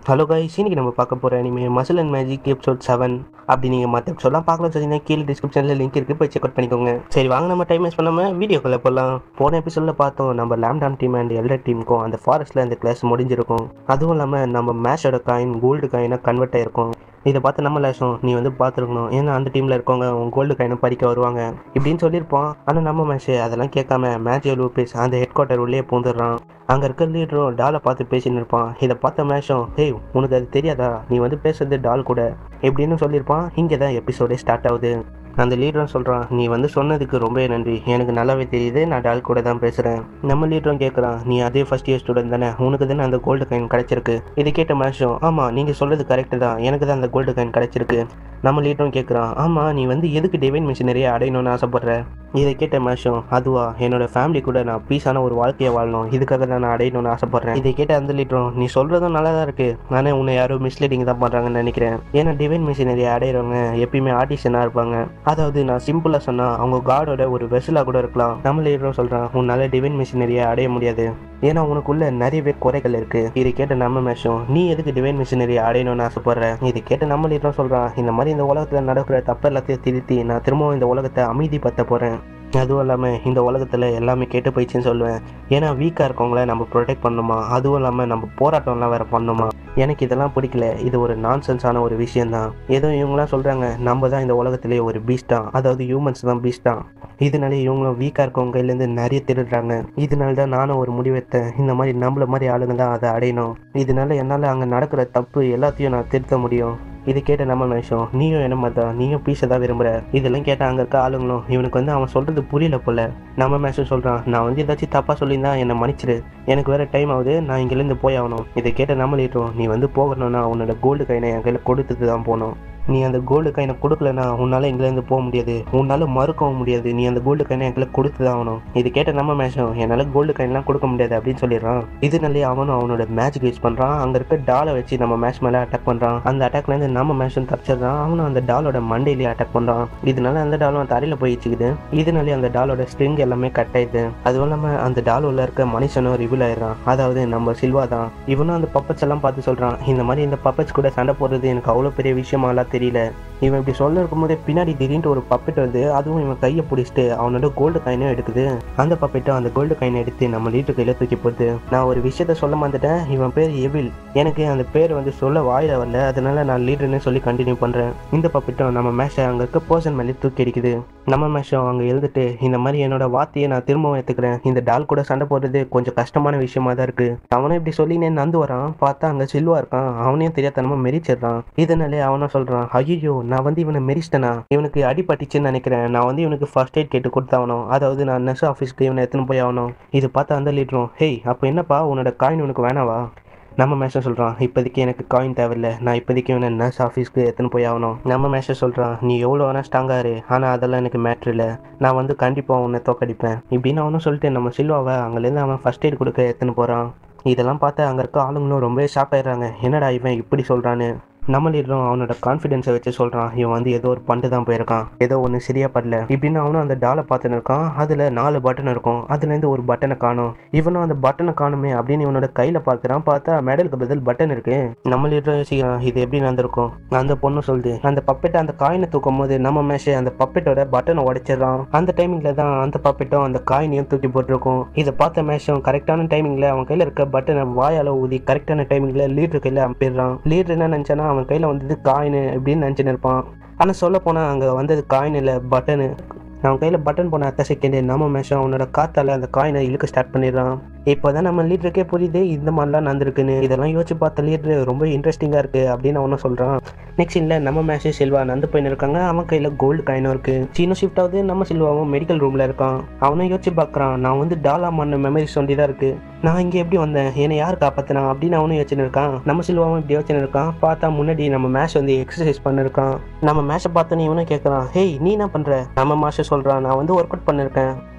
hello guys இன்னைக்கு நம்ம பார்க்க போகிற anime muscle and magic episode seven அப்படி நீங்கள் மற்ற எபிசோட்லாம் பார்க்கலாம் சொன்னீங்கன்னா கீழே டிஸ்கிரிப்ஷனில் லிங்க் இருக்குது போய் செக் அவுட் பண்ணிக்கோங்க சரி வாங்க நம்ம டைம் வேஸ்ட் பண்ணாமல் வீடியோக்குள்ளே போகலாம் போன எபிசோடில் பார்த்தோம் நம்ம லேம்டான் டீம் அண்ட் எல்டர் டீமுக்கும் அந்த ஃபாரஸ்ட்டில் அந்த கிளாஸ் முடிஞ்சிருக்கும் அதுவும் இல்லாமல் நம்ம மேஷோட காயின் கோல்டு காயினாக கன்வெர்ட் ஆயிருக்கும் இதை பார்த்து நம்ம லேஷம் நீ வந்து பார்த்துருக்கணும் ஏன்னா அந்த டீமில் இருக்கவங்க உன் கோல்டு காயினை பறிக்க வருவாங்க இப்படின்னு சொல்லியிருப்போம் ஆனால் நம்ம மேஷ் அதெல்லாம் கேட்காம மேட்ச் லூபிஸ் அந்த ஹெட் குவார்ட்டர் உள்ளே பூந்துடுறான் அங்கே இருக்க லீடரும் டாலை பார்த்து பேசின்னு இருப்பான் இதை பார்த்த மேஷம் ஹேய் உனக்கு அது தெரியாதா நீ வந்து பேசுறது டால் கூட எப்படின்னு சொல்லியிருப்பான் இங்கே தான் எபிசோடே ஸ்டார்ட் ஆகுது அந்த லீடரும் சொல்கிறான் நீ வந்து சொன்னதுக்கு ரொம்ப நன்றி எனக்கு நல்லாவே தெரியுது நான் டால் கூட தான் பேசுகிறேன் நம்ம லீடரும் கேட்குறான் நீ அதே ஃபஸ்ட் இயர் ஸ்டூடெண்ட் தானே உனக்கு தானே அந்த கோல்டு காயின் கிடச்சிருக்கு இது கேட்ட மேஷம் ஆமாம் நீங்கள் சொல்கிறது கரெக்டு தான் எனக்கு தான் அந்த கோல்டு காயின் கிடச்சிருக்கு நம்ம லீடரும் கேட்குறான் ஆமாம் நீ வந்து எதுக்கு டிவைன் மிஷினரியை அடையணும்னு ஆசைப்படுற இதை கேட்ட மேஷம் அதுவா என்னோட ஃபேமிலி கூட நான் பீஸான ஒரு வாழ்க்கையை வாழணும் இதுக்காக தான் நான் அடையணும்னு ஆசைப்படுறேன் இதை கேட்ட அந்த லீடரும் நீ சொல்கிறதும் நல்லா தான் இருக்குது நானே உன்னை யாரோ மிஸ்லீடிங் தான் பண்ணுறாங்கன்னு நினைக்கிறேன் ஏன்னா டிவைன் மிஷினரி அடையிறவங்க எப்பயுமே ஆர்டிஸ்டனாக இருப்பாங்க அதாவது நான் சிம்பிளாக சொன்னால் அவங்க காடோட ஒரு வெசலாக கூட இருக்கலாம் நம்ம லீடரும் சொல்கிறான் உன்னால் டிவைன் மிஷினரியை அடைய முடியாது ஏன்னா உனக்குள்ள நிறையவே குறைகள் இருக்கு இதை கேட்ட நம்ம மேஷம் நீ எதுக்கு டிவைன் மிஷினரி அடையணும்னு ஆசைப்படுற இதை கேட்ட நம்ம லீடரும் சொல்கிறான் இந்த மாதிரி இந்த உலகத்தில் நடக்கிற தப்பு எல்லாத்தையும் திருத்தி நான் திரும்பவும் இந்த உலகத்தை அமைதிப்படுத்த போகிறேன் அதுவும் இல்லாமல் இந்த உலகத்தில் எல்லாமே கெட்டு போயிடுச்சுன்னு சொல்லுவேன் ஏன்னா வீக்காக இருக்கவங்கள நம்ம ப்ரொடெக்ட் பண்ணணுமா அதுவும் இல்லாமல் நம்ம போராட்டம்லாம் வேறு பண்ணணுமா எனக்கு இதெல்லாம் பிடிக்கல இது ஒரு நான்சென்ஸான ஒரு விஷயந்தான் ஏதோ இவங்களாம் சொல்கிறாங்க நம்ம தான் இந்த உலகத்திலேயே ஒரு பீஸ்ட் தான் அதாவது ஹியூமன்ஸ் தான் பீஸ்ட் தான் இதனால இவங்களும் வீக்காக இருக்கவங்க கையிலேருந்து நிறைய திருடுறாங்க இதனால தான் நானும் ஒரு முடிவெடுத்தேன் இந்த மாதிரி நம்மள மாதிரி ஆளுங்க தான் அதை அடையணும் இதனால என்னால் அங்கே நடக்கிற தப்பு எல்லாத்தையும் நான் திருத்த முடியும் இது கேட்ட நம்ம நிமிஷம் நீயும் என்ன மாதிரி தான் நீயும் பீஸை தான் விரும்புற இதெல்லாம் கேட்ட அங்கே இருக்க ஆளுங்களும் இவனுக்கு வந்து அவன் சொல்றது புரியல போல நம்ம மேஷம் சொல்றான் நான் வந்து ஏதாச்சும் தப்பா சொல்லியிருந்தா என்னை மன்னிச்சிரு எனக்கு வேற டைம் ஆகுது நான் இங்கிருந்து போய் ஆகணும் இதை கேட்ட நம்ம லீட்டரும் நீ வந்து போகணும்னா உன்னோட கோல்டு கைனை என் கையில் கொடுத்துட்டு தான் போகணும் நீ அந்த கோல்டு கைனை கொடுக்கலனா உன்னால் இங்கேருந்து போக முடியாது உன்னால் மறுக்கவும் முடியாது நீ அந்த கோல்டு கைனை எங்களை கொடுத்து தான் ஆகணும் இது கேட்ட நம்ம மேஷம் என்னால் கோல்டு கைன்லாம் கொடுக்க முடியாது அப்படின்னு சொல்லிடுறான் இதனாலே அவனும் அவனோட மேஜிக் யூஸ் பண்ணுறான் அங்கே இருக்க டாலை வச்சு நம்ம மேட்ச் மேலே அட்டாக் பண்ணுறான் அந்த அட்டாக்லேருந்து நம்ம மேஷம் தப்பிச்சிடுறான் அவனும் அந்த டாலோட மண்டையிலேயே அட்டாக் பண்ணுறான் இதனால அந்த டாலும் தரையில் போயிடுச்சுக்குது இதனாலே அந்த டாலோட ஸ்ட்ரிங் எல்லாமே கட் ஆயிடுது அதுவும் இல்லாமல் அந்த டால் உள்ள இருக்க மனுஷனும் ரிவீல் ஆயிடுறான் அதாவது நம்ம சில்வா தான் இவனும் அந்த பப்பட்ஸ் எல்லாம் பார்த்து சொல்கிறான் இந்த மாதிரி இந்த பப்பட்ஸ் கூட சண்டை போடுறது எனக்கு அவ்வளோ பெரிய விஷயமாலாம் தெரியல இவன் இப்படி சொல்ல இருக்கும்போதே பின்னாடி திடீர்னு ஒரு பப்பெட் வந்து அதுவும் இவன் கையை பிடிச்சிட்டு அவனோட கோல்டு காயினும் எடுக்குது அந்த பப்பெட்டும் அந்த கோல்டு காயினை எடுத்து நம்ம லீட்டர் கையில் தூக்கி போகுது நான் ஒரு விஷயத்த சொல்ல மாட்டேன் இவன் பேர் எவில் எனக்கு அந்த பேர் வந்து சொல்ல வாயில வரல அதனால நான் லீடர்னு சொல்லி கண்டினியூ பண்ணுறேன் இந்த பப்பெட்டும் நம்ம மேஷை அங்கே இருக்க பர்சன் மேலே தூக்கி அடிக்குது நம்ம மேஷம் அங்கே எழுந்துட்டு இந்த மாதிரி என்னோட வார்த்தையை நான் திரும்பவும் எடுத்துக்கிறேன் இந்த டால் கூட சண்டை போடுறது கொஞ்சம் கஷ்டமான விஷயமா தான் இருக்கு அவனும் இப்படி சொல்லினே நந்து வரான் பார்த்தா அங்கே சில்வா இருக்கான் அவனையும் தெரியாதனமா மெரிச்சிடுறான் இதனாலே அவனும் சொல்றான் ஐயோ நான் வந்து இவனை மெரிச்சிட்டேனா இவனுக்கு அடிபட்டுச்சுன்னு நினைக்கிறேன் நான் வந்து இவனுக்கு ஃபர்ஸ்ட் எய்ட் கேட்டு கொடுத்தாகணும் அதாவது நான் நெஸ் ஆஃபீஸ்க்கு இவனை எடுத்துன்னு போய் ஆகணும் இது பார்த்தா அந்த லீடரும் ஹேய் அப்போ என்னப்பா உன்னோட காயின் உனக்கு வேணாவா நம்ம மேஷம் சொல்கிறான் இப்போதைக்கு எனக்கு காயின் தேவையில்ல நான் இப்போதைக்கு இவனை நர்ஸ் ஆஃபீஸ்க்கு எடுத்துன்னு போய் ஆகணும் நம்ம மேஷம் சொல்கிறான் நீ எவ்வளோ வேணா ஸ்ட்ராங்காக இரு ஆனால் அதெல்லாம் எனக்கு மேட்ரு இல்லை நான் வந்து கண்டிப்பாக உன்னை தோக்கடிப்பேன் இப்படின்னு அவனும் சொல்லிட்டு நம்ம சில்வாவை அங்கேருந்து அவன் ஃபர்ஸ்ட் எய்ட் கொடுக்க எடுத்துன்னு போகிறான் இதெல்லாம் பார்த்து அங்கே இருக்க ஆளுங்களும் ரொம்பவே ஷாக் ஆயிடுறாங்க என்னடா இவன் இப்படி சொல்கிறான்னு நம்ம லீடரும் அவனோட கான்ஃபிடென்ஸை வச்சு சொல்கிறான் இவன் வந்து ஏதோ ஒரு பண்டு தான் போயிருக்கான் ஏதோ ஒன்று சரியா படல இப்படின்னு அவனும் அந்த டாலை பார்த்துன்னு இருக்கான் அதில் நாலு பட்டன் இருக்கும் அதுலேருந்து ஒரு பட்டனை காணும் இவனும் அந்த பட்டனை காணுமே அப்படின்னு இவனோட கையில் பார்க்குறான் பார்த்தா மெடலுக்கு பதில் பட்டன் இருக்கு நம்ம லீடரும் யோசிக்கிறான் இது எப்படி நடந்திருக்கும் அந்த பொண்ணு சொல்லுது அந்த பப்பெட்டை அந்த காயினை தூக்கும் போது நம்ம மேஷே அந்த பப்பெட்டோட பட்டனை உடைச்சிடுறான் அந்த டைமிங்கில் தான் அந்த பப்பெட்டும் அந்த காயினையும் தூக்கி போட்டிருக்கும் இதை பார்த்த மேஷம் கரெக்டான டைமிங்கில் அவன் கையில் இருக்க பட்டனை வாயால் ஊதி கரெக்டான டைமிங்கில் லீடர் கையில் அம்பிடுறான் லீடர் என்ன நினச்சானா அவன் கையில் வந்தது காயின் அப்படின்னு நினச்சின்னு இருப்பான் ஆனால் சொல்ல போனால் அங்கே வந்தது காயின் இல்லை பட்டனு அவன் கையில் பட்டன் போன அத்த செகண்டு நம்ம மேஷம் அவனோட காத்தால அந்த காயினை இழுக்க ஸ்டார்ட் பண்ணிடுறான் இப்போ தான் நம்ம லீடருக்கே புரியுது இந்த மாதிரிலாம் நடந்திருக்குன்னு இதெல்லாம் யோசிச்சு பார்த்த லீடர் ரொம்ப இன்ட்ரெஸ்டிங்காக இருக்குது அப்படின்னு அவனும் சொல்கிறான் நெக்ஸ்ட் இல்லை நம்ம மேஷ் செல்வா நந்து போயின்னு இருக்காங்க அவன் கையில் கோல்டு காயினும் இருக்குது சீனும் ஷிஃப்ட் ஆகுது நம்ம செல்வாவும் மெடிக்கல் ரூமில் இருக்கான் அவனும் யோசிச்சு பார்க்குறான் நான் வந்து டாலா மண்ண மெமரிஸ் சொல்லி தான் இருக்குது நான் இங்கே எப்படி வந்தேன் என்னை யார் காப்பாற்றினா அப்படின்னு அவனும் யோசிச்சுன்னு இருக்கான் நம்ம செல்வாவும் இப்படி யோசிச்சுன்னு இருக்கான் பார்த்தா முன்னாடி நம்ம மேஷ் வந்து எக்ஸசைஸ் பண்ணிருக்கான் நம்ம மேஷை பார்த்தோன்னே இவனும் கேட்குறான் ஹேய் நீ என்ன பண்ணுற நம்ம மாஷை சொல்கிறான் நான் வந்து ஒர்க் அவுட் பண்ணிருக்கேன்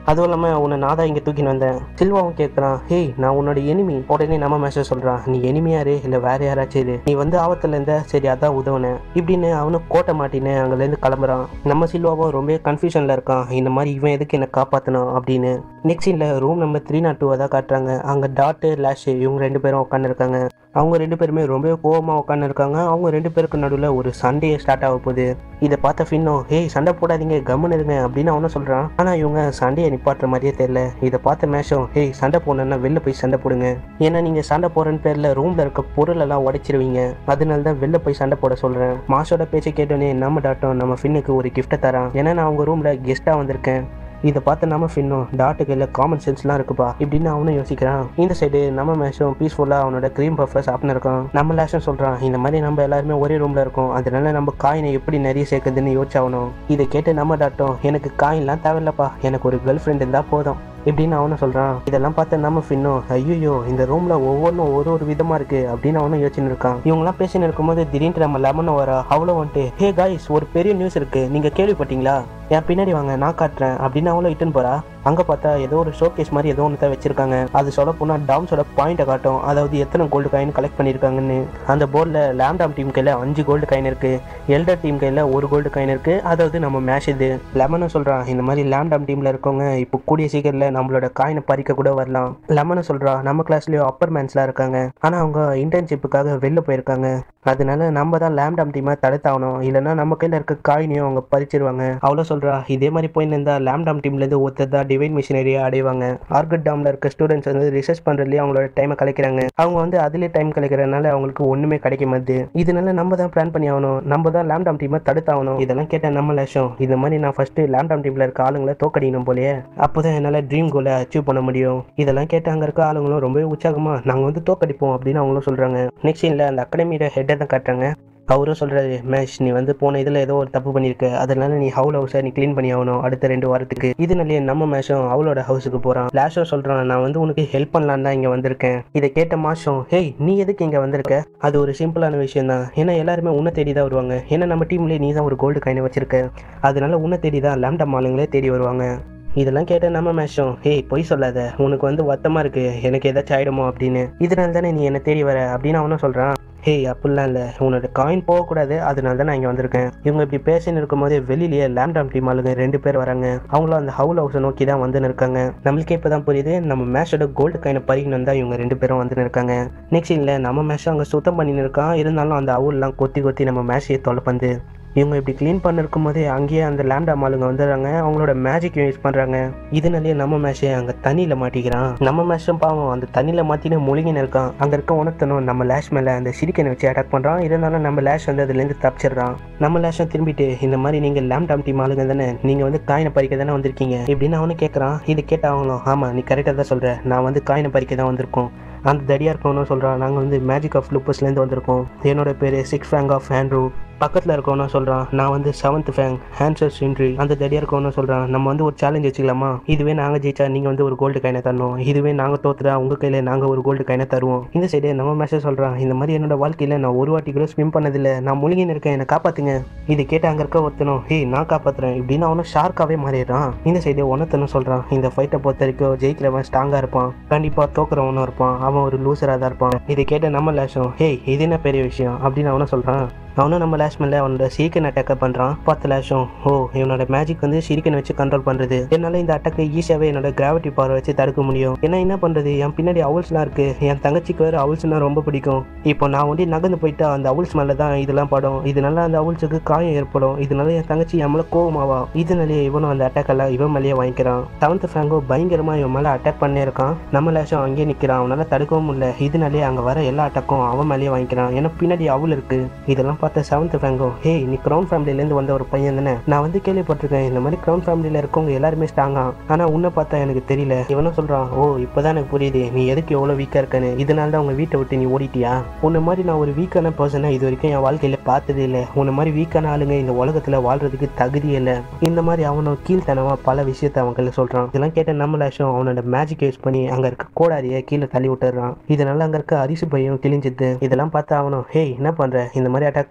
அதுவும் இல்லாமல் உன்னை நான் தான் இங்கே தூக்கின்னு வந்தேன் சில்வாவும் கேட்குறான் ஹேய் நான் உன்னோட எனிமி உடனே நம்ம மேசேஜ் சொல்கிறான் நீ எனிமியாரு இல்லை வேற யாராச்சும் இரு நீ வந்து ஆபத்தில் இருந்த சரி அதான் உதவுனேன் இப்படின்னு அவனும் கோட்டை மாட்டின்னு அங்கேருந்து கிளம்புறான் நம்ம சில்வாவும் ரொம்ப கன்ஃபியூஷனில் இருக்கான் இந்த மாதிரி இவன் எதுக்கு என்னை காப்பாற்றணும் அப்படின்னு நெக்ஸ்ட் சீனில் ரூம் நம்பர் த்ரீ நாட் டூவை தான் காட்டுறாங்க அங்கே டாட்டு லேஷ் இவங்க ரெண்டு பேரும் உட்காந்துருக்காங்க அவங்க ரெண்டு பேருமே ரொம்ப கோவமாக உட்காந்துருக்காங்க அவங்க ரெண்டு பேருக்கு நடுவில் ஒரு சண்டையே ஸ்டார்ட் ஆக போகுது இதை பார்த்த ஃபின்னோ ஹேய் சண்டை போடாதீங்க கம்முன்னு இருங்க அப்படின்னு அவனும் சொல்கிறான் ஆனால் இவங்க சண்டையை நிப்பாட்டுற மாதிரியே தெரியல இதை பார்த்த மேஷம் ஹேய் சண்டை போடணுன்னா வெளில போய் சண்டை போடுங்க ஏன்னா நீங்கள் சண்டை போடுறன்னு பேரில் ரூமில் இருக்க பொருளெல்லாம் உடைச்சிருவீங்க அதனால தான் வெளில போய் சண்டை போட சொல்கிறேன் மாஷோட பேச்சை கேட்டோன்னே நம்ம டாட்டும் நம்ம ஃபின்னுக்கு ஒரு கிஃப்ட்டை தரான் ஏன்னா நான் அவங்க ரூமில் கெஸ்ட்டாக வந்திருக்கேன் இதை பார்த்து நம்ம ஃபின்னும் டாட்டுக்கு இல்லை காமன் சென்ஸ்லாம் இருக்குப்பா இப்படின்னு அவனும் யோசிக்கிறான் இந்த சைடு நம்ம மேஷும் பீஸ்ஃபுல்லாக அவனோட க்ரீம் பஃபர் சாப்பிட்டு இருக்கான் நம்ம லேஷும் சொல்கிறான் இந்த மாதிரி நம்ம எல்லாருமே ஒரே ரூமில் இருக்கோம் அதனால நம்ம காயினை எப்படி நிறைய சேர்க்குதுன்னு யோசிச்சாகணும் இதை கேட்டு நம்ம டாட்டும் எனக்கு காயின்லாம் தேவையில்லப்பா எனக்கு ஒரு கேர்ள் ஃப்ரெண்ட் இருந்தால் போதும் இப்படின்னு அவனும் சொல்கிறான் இதெல்லாம் பார்த்து நம்ம ஃபின்னும் ஐயோ இந்த ரூமில் ஒவ்வொன்றும் ஒரு ஒரு விதமாக இருக்கு அப்படின்னு அவனும் யோசிச்சுன்னு இருக்கான் இவங்களாம் பேசின்னு இருக்கும்போது திடீர்னு நம்ம லெமன் வரா அவ்வளோ வந்துட்டு ஹே காய்ஸ் ஒரு பெரிய நியூஸ் இருக்கு நீங்கள் கேள்விப்பட்டீங்களா என் பின்னாடி வாங்க நான் காட்டுறேன் அப்படின்னு அவளும் இட்டுன்னு போறா அங்கே பார்த்தா ஏதோ ஒரு ஷோகேஸ் மாதிரி ஏதோ ஒன்று தான் வச்சிருக்காங்க அது சொல்ல போனால் டாம்ஸோட பாயிண்ட்டை காட்டும் அதாவது எத்தனை கோல்டு காயின் கலெக்ட் பண்ணியிருக்காங்கன்னு அந்த போர்டில் லேம்டாம் டீம் கையில் அஞ்சு கோல்டு காயின் இருக்கு எல்டர் டீம் கையில் ஒரு கோல்டு காயின் இருக்கு அதாவது நம்ம மேட்ச் இது லெமனும் சொல்கிறான் இந்த மாதிரி லேம்டாம் டீமில் இருக்கவங்க இப்போ கூடிய சீக்கிரத்தில் நம்மளோட காயினை பறிக்க கூட வரலாம் லெமனும் சொல்கிறா நம்ம கிளாஸ்லேயும் அப்பர் மேன்ஸ்லாம் இருக்காங்க ஆனால் அவங்க இன்டர்ன்ஷிப்புக்காக வெளில போயிருக்காங்க அதனால நம்ம தான் லேம்டாம் டீமை தடுத்தாகணும் இல்லைன்னா நம்ம கையில் இருக்க காயினையும் அவங்க பறிச்சிருவாங்க அவ்வளோ சொல்கிறா இதே மாதிரி போயின்னு இருந்தால் லேம்டாம் டீம்லேருந்து ஒருத்தர் தான் டிவைன் மிஷினரியை அடைவாங்க ஆர்கட் டாமில் இருக்க ஸ்டூடெண்ட்ஸ் வந்து ரிசர்ச் பண்ணுறதுலேயே அவங்களோட டைமை கலைக்கிறாங்க அவங்க வந்து அதிலே டைம் கலைக்கிறதுனால அவங்களுக்கு ஒன்றுமே கிடைக்க மாட்டுது இதனால நம்ம தான் பிளான் பண்ணி ஆகணும் நம்ம தான் லேம்டாம் டீமை தடுத்தாகணும் இதெல்லாம் கேட்ட நம்ம லட்சம் இந்த மாதிரி நான் ஃபஸ்ட்டு லேம்டாம் டீமில் இருக்க ஆளுங்களை தோக்கடிக்கணும் போலயே அப்போ தான் என்னால் ட்ரீம் கோலை அச்சீவ் பண்ண முடியும் இதெல்லாம் கேட்டு அங்கே இருக்க ஆளுங்களும் ரொம்பவே உற்சாகமாக நாங்கள் வந்து தோக்கடிப்போம் அப்படின்னு அவங்களும் சொல்கிறாங்க நெக்ஸ்ட் சீனில் அந்த அகாடமியோட ஹெட்டை தான் காட்டுறாங்க அவரும் சொல்கிறாரு மேஷ் நீ வந்து போன இதில் ஏதோ ஒரு தப்பு பண்ணியிருக்க அதனால நீ ஹவுல் ஹவுஸை நீ க்ளீன் பண்ணி ஆகணும் அடுத்த ரெண்டு வாரத்துக்கு இதனாலேயே நம்ம மேஷம் அவளோட ஹவுஸுக்கு போகிறான் லேஷம் சொல்கிறான் நான் வந்து உனக்கு ஹெல்ப் பண்ணலான்னு தான் இங்கே வந்திருக்கேன் இதை கேட்ட மாஷம் ஹேய் நீ எதுக்கு இங்கே வந்திருக்க அது ஒரு சிம்பிளான விஷயம் தான் ஏன்னா எல்லாருமே உன்னை தேடி தான் வருவாங்க ஏன்னா நம்ம டீம்லேயே நீ தான் ஒரு கோல்டு காயினை வச்சிருக்க அதனால உன்னை தேடி தான் லேம்டம் ஆளுங்களே தேடி வருவாங்க இதெல்லாம் கேட்ட நம்ம மேஷம் ஹேய் பொய் சொல்லாத உனக்கு வந்து வருத்தமாக இருக்கு எனக்கு ஏதாச்சும் ஆயிடுமோ அப்படின்னு இதனால தானே நீ என்னை தேடி வர அப்படின்னு அவனும் சொல்கிறான் ஹேய் அப்படிலாம் இல்லை உன்னோட காயின் போகக்கூடாது அதனால தான் நான் இங்கே வந்திருக்கேன் இவங்க இப்படி பேசின்னு இருக்கும்போதே வெளியிலேயே லேம்டாம் டீம் ஆளுங்க ரெண்டு பேர் வராங்க அவங்களும் அந்த ஹவுல் ஹவுஸை நோக்கி தான் வந்துன்னு இருக்காங்க நம்மளுக்கே இப்போ தான் புரியுது நம்ம மேஷோட கோல்டு காயினை பறிக்கணும் தான் இவங்க ரெண்டு பேரும் வந்துன்னு இருக்காங்க நெக்ஸ்ட் இல்லை நம்ம மேஷம் அங்கே சுத்தம் பண்ணின்னு இருக்கான் இருந்தாலும் அந்த அவுல்லாம் கொத்தி கொத்தி நம்ம மேஷையை தொலை வந்து இவங்க இப்படி க்ளீன் பண்ணிருக்கும் போதே அங்கேயே அந்த லேம்டா மாலுங்க வந்துடுறாங்க அவங்களோட மேஜிக் யூஸ் பண்ணுறாங்க இதனாலேயே நம்ம மேஷே அங்கே தண்ணியில் மாட்டிக்கிறான் நம்ம மேஷம் பாவம் அந்த தண்ணியில் மாற்றினு முழுங்கின்னு இருக்கான் அங்கே இருக்க உணர்த்தனும் நம்ம லேஷ் மேலே அந்த சிரிக்கனை வச்சு அட்டாக் பண்ணுறான் இருந்தாலும் நம்ம லேஷ் வந்து அதுலேருந்து தப்பிச்சிடுறான் நம்ம லேஷம் திரும்பிட்டு இந்த மாதிரி நீங்கள் லேம்டாம் டீம் ஆளுங்க தானே நீங்கள் வந்து காயினை பறிக்க தானே வந்திருக்கீங்க இப்படின்னு அவனு கேட்குறான் இது கேட்ட அவங்களும் ஆமாம் நீ கரெக்டாக தான் சொல்கிற நான் வந்து காயினை பறிக்க தான் வந்திருக்கோம் அந்த தடியாக இருக்கவனும் சொல்கிறான் நாங்கள் வந்து மேஜிக் ஆஃப் லுப்பஸ்லேருந்து வந்திருக்கோம் என்னோட பேர் சிக்ஸ் ஃபேங் ஆஃப் ஹேண்ட்ரூ பக்கத்தில் இருக்கவனும் சொல்கிறான் நான் வந்து செவன்த் ஃபேங் ஹேன்சர் சின்ட்ரி அந்த தடியாக இருக்கவனும் சொல்கிறான் நம்ம வந்து ஒரு சேலஞ்ச் வச்சுக்கலாமா இதுவே நாங்கள் ஜெயிச்சா நீங்கள் வந்து ஒரு கோல்டு காயினை தரணும் இதுவே நாங்கள் தோத்துட்டா உங்கள் கையில் நாங்கள் ஒரு கோல்டு காயினை தருவோம் இந்த சைடு நம்ம மெசேஜ் சொல்கிறான் இந்த மாதிரி என்னோட வாழ்க்கையில் நான் ஒரு வாட்டி கூட ஸ்விம் பண்ணதில்லை நான் முழுகின்னு இருக்கேன் என்னை காப்பாற்றுங்க இது கேட்டு அங்கே இருக்க ஒருத்தனும் ஹே நான் காப்பாற்றுறேன் இப்படின்னு அவனும் ஷார்க்காகவே மாறிடுறான் இந்த சைடு ஒன்னத்தனும் சொல்கிறான் இந்த ஃபைட்டை பொறுத்த வரைக்கும் ஜெயிக்கிறவன் ஸ்ட்ராங்காக இருப்பான் கண்டிப்பாக தோக்குறவனும் இருப்பான் அவன் ஒரு லூசராக தான் இருப்பான் இதை கேட்ட நம்ம லேஷம் ஹே இது என்ன பெரிய விஷயம் அப்படின்னு அவனும் சொல்கிறான் அவனும் நம்ம லேஷ் மேலே அவனோட சீக்கன் அட்டாக்கை பண்ணுறான் பத்து லேஷம் ஓ இவனோட மேஜிக் வந்து சிரிக்கனை வச்சு கண்ட்ரோல் பண்ணுறது என்னால் இந்த அட்டாக்கை ஈஸியாகவே என்னோட கிராவிட்டி பவர் வச்சு தடுக்க முடியும் ஏன்னா என்ன பண்ணுறது என் பின்னாடி அவுல்ஸ்லாம் இருக்குது என் தங்கச்சிக்கு வேறு அவுல்ஸ்னா ரொம்ப பிடிக்கும் இப்போ நான் வந்து நகர்ந்து போயிட்டா அந்த அவுல்ஸ் மேலே தான் இதெல்லாம் படும் இதனால அந்த அவுல்ஸுக்கு காயம் ஏற்படும் இதனால என் தங்கச்சி என் மேலே கோவமாவா இதனாலேயே இவனும் அந்த அட்டாக் எல்லாம் இவன் மேலேயே வாங்கிக்கிறான் செவன்த் ஃபேங்கோ பயங்கரமாக இவன் மேலே அட்டாக் பண்ணே இருக்கான் நம்ம லேஷம் அங்கேயே நிற்கிறான் அவனால் தடுக்கவும் முடியல இதனாலேயே அங்கே வர எல்லா அட்டாக்கும் அவன் மேலேயே வாங்கிக்கிறான் ஏன்னா பின்னாடி அவள் இருக்கு இதெல்லாம் பார்த்த செவன்த் ஃபேங்கோ ஹே நீ க்ரௌன் ஃபேமிலியிலேருந்து வந்த ஒரு பையன் தானே நான் வந்து கேள்விப்பட்டிருக்கேன் இந்த மாதிரி க்ரௌன் ஃபேமிலியில் இருக்கவங்க எல்லாருமே ஸ்ட்ராங்கா ஆனால் உன்னை பார்த்தா எனக்கு தெரியல இவனும் சொல்கிறான் ஓ இப்போதான் எனக்கு புரியுது நீ எதுக்கு எவ்வளோ வீக்காக இருக்கன்னு இதனால தான் உங்கள் வீட்டை விட்டு நீ ஓடிட்டியா உன்னை மாதிரி நான் ஒரு வீக்கான பர்சனை இது வரைக்கும் என் வாழ்க்கையில் பார்த்ததே இல்லை உன்னை மாதிரி வீக்கான ஆளுங்க இந்த உலகத்தில் வாழ்றதுக்கு தகுதி இல்லை இந்த மாதிரி அவனும் கீழ்த்தனமாக பல விஷயத்த அவன் கையில் சொல்கிறான் இதெல்லாம் கேட்ட நம்ம லேஷம் அவனோட மேஜிக் யூஸ் பண்ணி அங்கே இருக்க கோடாரியை கீழே தள்ளி விட்டுறான் இதனால அங்கே இருக்க அரிசி பையும் கிழிஞ்சிது இதெல்லாம் பார்த்து அவனும் ஹேய் என்ன பண்ணுற இந்த மாதிரி அட்டாக்லாம்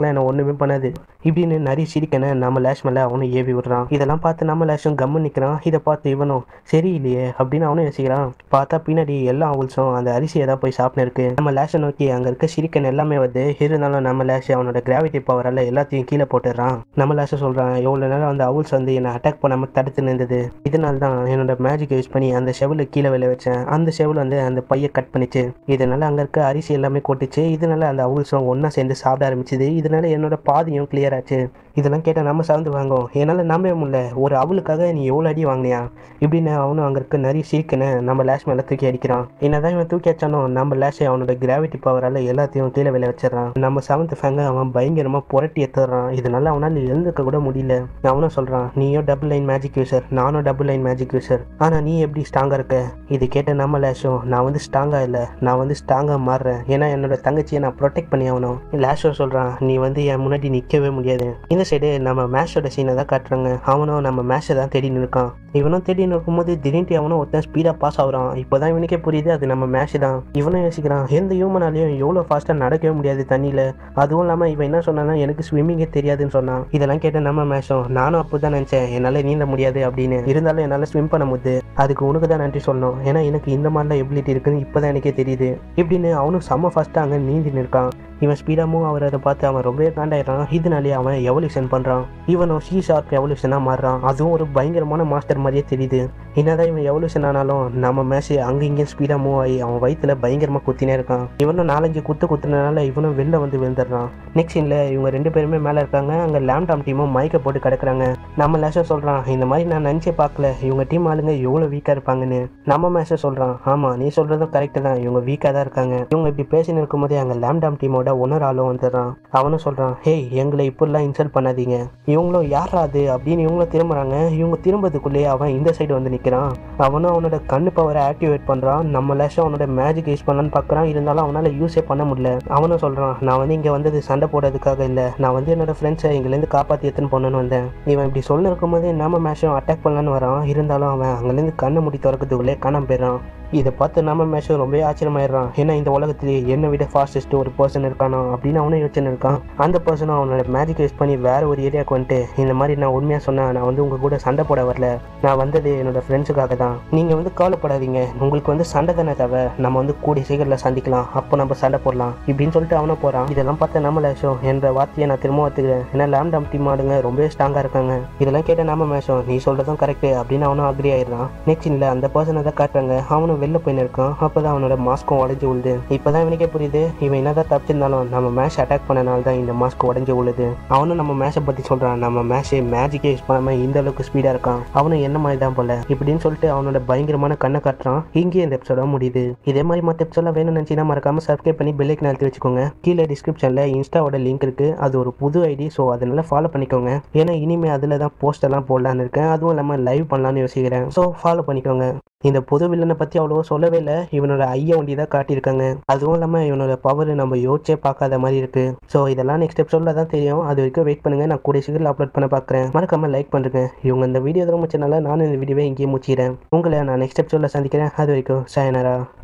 அட்டாக்லாம் என்ன ஒன்றுமே பண்ணாது இப்படின்னு நிறைய சிரிக்கன நம்ம லேஷ் மேலே அவனும் ஏவி விடுறான் இதெல்லாம் பார்த்து நம்ம லேஷும் கம்மு நிற்கிறான் இதை பார்த்து இவனும் சரியில்லையே அப்படின்னு அவனும் யோசிக்கிறான் பார்த்தா பின்னாடி எல்லா அவல்ஸும் அந்த அரிசியை தான் போய் சாப்பிட்டு இருக்கு நம்ம லேஷை நோக்கி அங்கே இருக்க சிரிக்கன் எல்லாமே வந்து இருந்தாலும் நம்ம லேஷ் அவனோட கிராவிட்டி பவரால் எல்லாத்தையும் கீழே போட்டுடுறான் நம்ம லேஷை சொல்கிறான் எவ்வளோ நேரம் அந்த அவல்ஸ் வந்து என்னை அட்டாக் பண்ணாமல் தடுத்து நின்றது இதனால தான் என்னோட மேஜிக் யூஸ் பண்ணி அந்த செவலை கீழே விழ வச்சேன் அந்த செவல் வந்து அந்த பையை கட் பண்ணிச்சு இதனால அங்கே இருக்க அரிசி எல்லாமே கொட்டுச்சு இதனால அந்த அவல்ஸும் ஒன்றா சேர்ந்து சாப்பிட ஆரம்பிச்சுது இதனால என்னோட பாதியும் கிளியர் ஆச்சு இதெல்லாம் கேட்டால் நம்ம சார்ந்து வாங்கும் என்னால் நம்பவே முடியல ஒரு அவளுக்காக நீ எவ்வளோ அடி வாங்கினியா இப்படின்னு அவனும் அங்கே இருக்க நிறைய சிரிக்கனை நம்ம லேஷ் மேலே தூக்கி அடிக்கிறான் என்னதான் இவன் தூக்கி அடிச்சானோ நம்ம லேஷை அவனோட கிராவிட்டி பவரால் எல்லாத்தையும் கீழே விளை வச்சிடறான் நம்ம செவன்த் ஃபேங்க அவன் பயங்கரமாக புரட்டி எடுத்துடுறான் இதனால அவனால் எழுந்துக்க கூட முடியல அவனும் சொல்கிறான் நீயும் டபுள் லைன் மேஜிக் யூசர் நானும் டபுள் லைன் மேஜிக் யூசர் ஆனால் நீ எப்படி ஸ்ட்ராங்காக இருக்க இது கேட்ட நம்ம லேஷும் நான் வந்து ஸ்ட்ராங்காக இல்லை நான் வந்து ஸ்ட்ராங்காக மாறுறேன் ஏன்னா என்னோட தங்கச்சியை நான் ப்ரொடெக்ட் பண்ணி ஆகணும் லேஷோ சொல்கிறான் நீ வந்து என் முன்னாடி நிற்கவே முடியாது இந்த சைடு நம்ம மேஷோட சீனை தான் காட்டுறாங்க அவனும் நம்ம மேஷை தான் தேடி நிற்கான் இவனும் தேடி நிற்கும்போது திடீர்னு அவனும் ஒருத்தன் ஸ்பீடாக பாஸ் ஆகுறான் இப்போதான் இவனுக்கே புரியுது அது நம்ம மேஷ் தான் இவனும் யோசிக்கிறான் எந்த ஹியூமனாலையும் எவ்வளோ ஃபாஸ்ட்டாக நடக்கவே முடியாது தண்ணியில் அதுவும் இல்லாமல் இவன் என்ன சொன்னான்னா எனக்கு ஸ்விம்மிங்கே தெரியாதுன்னு சொன்னான் இதெல்லாம் கேட்ட நம்ம மேஷம் நானும் அப்போ தான் நினச்சேன் என்னால் நீந்த முடியாது அப்படின்னு இருந்தாலும் என்னால் ஸ்விம் பண்ண முடியுது அதுக்கு உனக்கு தான் நன்றி சொல்லணும் ஏன்னா எனக்கு இந்த மாதிரிலாம் எபிலிட்டி இருக்குன்னு இப்போ தான் எனக்கே தெரியுது இப்படின்னு அவனும் செம்ம ஃபாஸ்ட்டாக அங்கே நீந்தி நிற்கான் இவன் ஸ்பீடாக மூவ் ஆகிறத பார்த்து அவன் ரொம்பவே காண்டாயிடுறான் இதனாலேயே அவன் எவல்யூஷன் பண்ணுறான் இவனும் சி ஷார்ப் எவல்யூஷனாக மாறுறான் அதுவும் ஒரு பயங்கரமான மாஸ்டர் மாதிரியே தெரியுது என்னதான் இவன் எவல்யூஷன் ஆனாலும் நம்ம மேட்ச் அங்கே இங்கேயும் ஸ்பீடாக மூவ் ஆகி அவன் வயிற்றுல பயங்கரமாக குத்தினே இருக்கான் இவனும் நாலஞ்சு குத்து குத்துனனால இவனும் வெளில வந்து விழுந்துடுறான் நெக்ஸ்ட் சீனில் இவங்க ரெண்டு பேருமே மேலே இருக்காங்க அங்கே லேம்டாம் டீமும் மயக்க போட்டு கிடக்குறாங்க நம்ம லேஷம் சொல்கிறான் இந்த மாதிரி நான் நினச்சே பார்க்கல இவங்க டீம் ஆளுங்க எவ்வளோ வீக்காக இருப்பாங்கன்னு நம்ம மேஷம் சொல்கிறான் ஆமாம் நீ சொல்கிறதும் கரெக்டு தான் இவங்க வீக்காக தான் இருக்காங்க இவங்க இப்படி பேசின்னு இருக்கும்போதே அங்கே லேம்டாம் டீமோட ஒன்னர் ஆளும் வந்துடுறான் அவனும் சொல்கிறான் ஹேய் எங்களை இப்படிலாம் இன்சல்ட் பண்ணாதீங்க இவங்களும் யாரா அது அப்படின்னு இவங்களும் திரும்புறாங்க இவங்க திரும்பதுக்குள்ளேயே அவன் இந்த சைடு வந்து நிற்கிறான் அவனும் அவனோட கண்ணு பவரை ஆக்டிவேட் பண்ணுறான் நம்ம லேஷம் அவனோட மேஜிக் யூஸ் பண்ணலான்னு பார்க்குறான் இருந்தாலும் அவனால் யூஸே பண்ண முடியல அவனும் சொல்கிறான் நான் வந்து இங்கே வந்தது சண்டை போடுறதுக்காக இல்லை நான் வந்து என்னோட ஃப்ரெண்ட்ஸை இங்கேருந்து காப்பாற்றி எடுத்துன்னு போனேன்னு வந்தேன் இவன் இப்படி சொல்லி இருக்கும்போதே நம்ம மேஷம் அட்டாக் பண்ணலான்னு வரான் இருந்தாலும் அவன் அங்கேருந்து கண்ணை முடி திறக்கிறதுக்குள்ளே காணாம போயிடறான் இதை பார்த்து நம்ம மேஷம் ரொம்பவே ஆச்சரியமாயிடுறான் ஏன்னா இந்த உலகத்திலேயே என்னை விட ஃபாஸ்டஸ்ட் ஒரு பர்சன் இருக்கானோ அப்படின்னு அவனும் யோசனை இருக்கான் அந்த பர்சனும் அவனோட மேஜிக் யூஸ் பண்ணி வேற ஒரு ஏரியாவுக்கு வந்துட்டு இந்த மாதிரி நான் உண்மையாக சொன்னேன் நான் வந்து உங்கள் கூட சண்டை போட வரல நான் வந்தது என்னோட ஃப்ரெண்ட்ஸுக்காக தான் நீங்கள் வந்து கவலைப்படாதீங்க உங்களுக்கு வந்து சண்டை தானே தேவை நம்ம வந்து கூடிய சீக்கிரத்தில் சந்திக்கலாம் அப்போ நம்ம சண்டை போடலாம் இப்படின்னு சொல்லிட்டு அவனை போகிறான் இதெல்லாம் பார்த்து நம்ம லேஷம் என்ற வார்த்தையை நான் திரும்ப ஒத்துக்கிறேன் ஏன்னா லேம்டாம் டீம் ஆடுங்க ரொம்பவே ஸ்ட்ராங்காக இருக்காங்க இதெல்லாம் கேட்ட நம்ம மேஷம் நீ சொல்கிறதும் கரெக்டு அப்படின்னு அவனும் அக்ரி ஆயிடுறான் நெக்ஸ்ட் இல்லை அந்த பர்சனை தான் காட்டுறாங்க அவனும் வெளில போயின்னு இருக்கான் அப்பதான் அவனோட மாஸ்க்கும் உடஞ்சி உழுது இப்பதான் இவனுக்கே புரியுது இவன் என்னதான் தப்பிச்சிருந்தாலும் நம்ம மேஷ் அட்டாக் பண்ணனால தான் இந்த மாஸ்க் உடஞ்சி உழுது அவனும் நம்ம மேஷை பத்தி சொல்றான் நம்ம மேஷ் மேஜிக்கே யூஸ் பண்ணாம இந்த அளவுக்கு ஸ்பீடா இருக்கான் அவனும் என்ன மாதிரி தான் போல இப்படின்னு சொல்லிட்டு அவனோட பயங்கரமான கண்ணை காட்டுறான் இங்கேயே இந்த எபிசோட முடியுது இதே மாதிரி மற்ற எபிசோட வேணும்னு நினைச்சீங்கன்னா மறக்காம சப்ஸ்கிரைப் பண்ணி பெல்லைக்கு நிறுத்தி வச்சுக்கோங்க கீழே டிஸ்கிரிப்ஷன்ல இன்ஸ்டாவோட லிங்க் இருக்கு அது ஒரு புது ஐடி ஸோ அதனால ஃபாலோ பண்ணிக்கோங்க ஏன்னா இனிமே அதில் தான் போஸ்ட் எல்லாம் போடலான்னு இருக்கேன் அதுவும் இல்லாமல் லைவ் பண்ணலான்னு யோசிக்கிறேன் ஸோ ஃபாலோ பண்ணிக்கோங்க இந்த புது வில்லனை பற்றி அவ்வளோவா சொல்லவே இல்லை இவனோட ஐயா ஒண்டி தான் காட்டியிருக்காங்க அதுவும் இல்லாமல் இவனோட பவர் நம்ம யோசிச்சே பார்க்காத மாதிரி இருக்கு ஸோ இதெல்லாம் நெக்ஸ்ட் எபிசோடில் தான் தெரியும் அது வரைக்கும் வெயிட் பண்ணுங்க நான் கூடிய சீக்கிரம் அப்லோட் பண்ண பார்க்குறேன் மறக்காம லைக் பண்ணுறேன் இவங்க இந்த வீடியோ ரொம்ப முடிச்சனால நானும் இந்த வீடியோவை இங்கேயே முடிச்சிக்கிறேன் உங்களை நான் நெக்ஸ்ட் எபிசோடில் சந்திக்கிறேன் அது வரைக்கும் சாயனரா